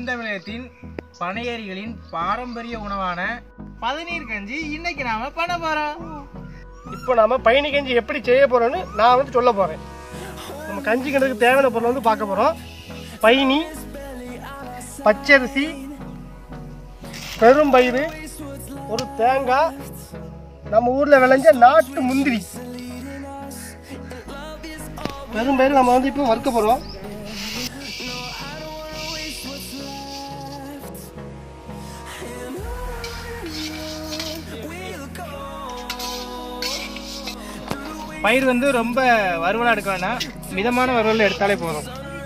தென்தமிழகத்தின் பனையேரிகளின் பாரம்பரிய உணவான பதநீர் கஞ்சி இன்னைக்கு நாம பண்ண போறோம் இப்போ நாம பயணி கஞ்சி எப்படி செய்ய போறோம்னு நான் வந்து சொல்ல போறேன் நம்ம கஞ்சி கிணறுக்கு தேவையான பொருள் வந்து பார்க்க போறோம் பயணி பச்சரிசி பெரும்பயிறு ஒரு தேங்காய் நம்ம ஊர்ல விளைஞ்ச நாட்டு முந்திரி பெரும்பயிறு நம்ம வந்து இப்போ வறுக்க போறோம் பயிர் வந்து ரொம்ப வறுவலா எடுக்க வேணாம் மிதமான வறுவல் எடுத்தாலே போதும்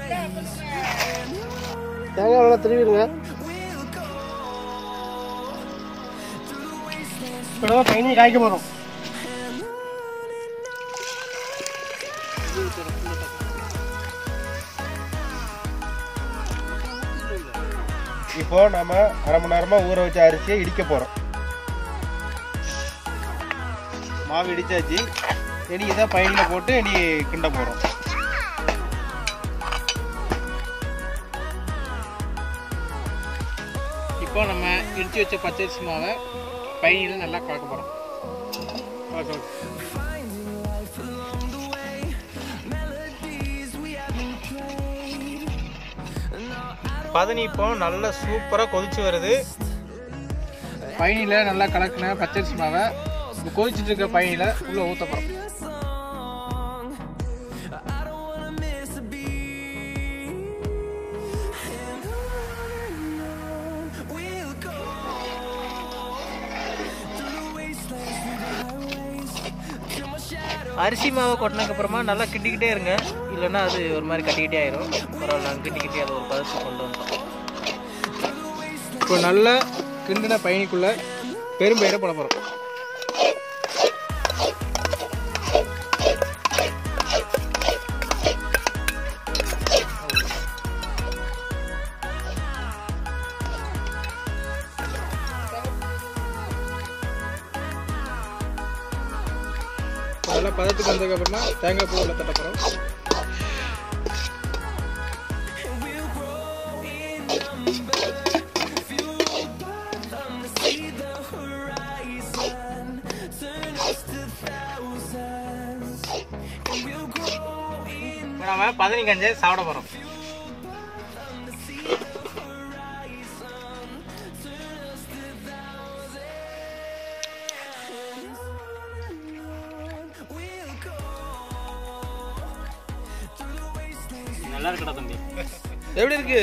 தேங்காய் நல்லா திருவிடுங்க இப்போ நம்ம பயணி காய்க்க போறோம் இப்போ நாம அரை மணி நேரமா ஊற வச்ச அரிசியை இடிக்க போறோம் மாவு இடிச்சாச்சு இனி இதை பயணில போட்டு இனி கிண்ட போறோம் இப்போ நம்ம இடிச்சு வச்ச பச்சரிசி மாவை பயணியில் நல்லா கலக்க போறோம் பதனி இப்போ நல்லா சூப்பராக கொதிச்சு வருது பயணியில் நல்லா கலக்கின பச்சரிசி மாவை இப்போ கொதிச்சுட்டு இருக்க பயணியில் உள்ளே ஊற்ற போகிறோம் அரிசி மாவை கொட்டினதுக்கு அப்புறமா நல்லா கிண்டிக்கிட்டே இருங்க இல்லைன்னா அது ஒரு மாதிரி கட்டிக்கிட்டே ஆயிரும் பரவாயில்ல நாங்கள் கிண்டிக்கிட்டே அதை ஒரு பதத்துக்கு கொண்டு வந்தோம் இப்போ நல்லா கிண்டின பயணிக்குள்ள பெரும்பயிரை போட போகிறோம் நல்லா பதத்துக்கு வந்ததுக்கு அப்புறமா தேங்காய் பூ உள்ள தட்ட போகிறோம் நாம பதனி கஞ்சை சாப்பிட போறோம் நல்லா இருக்கடா தம்பி எப்படி இருக்கு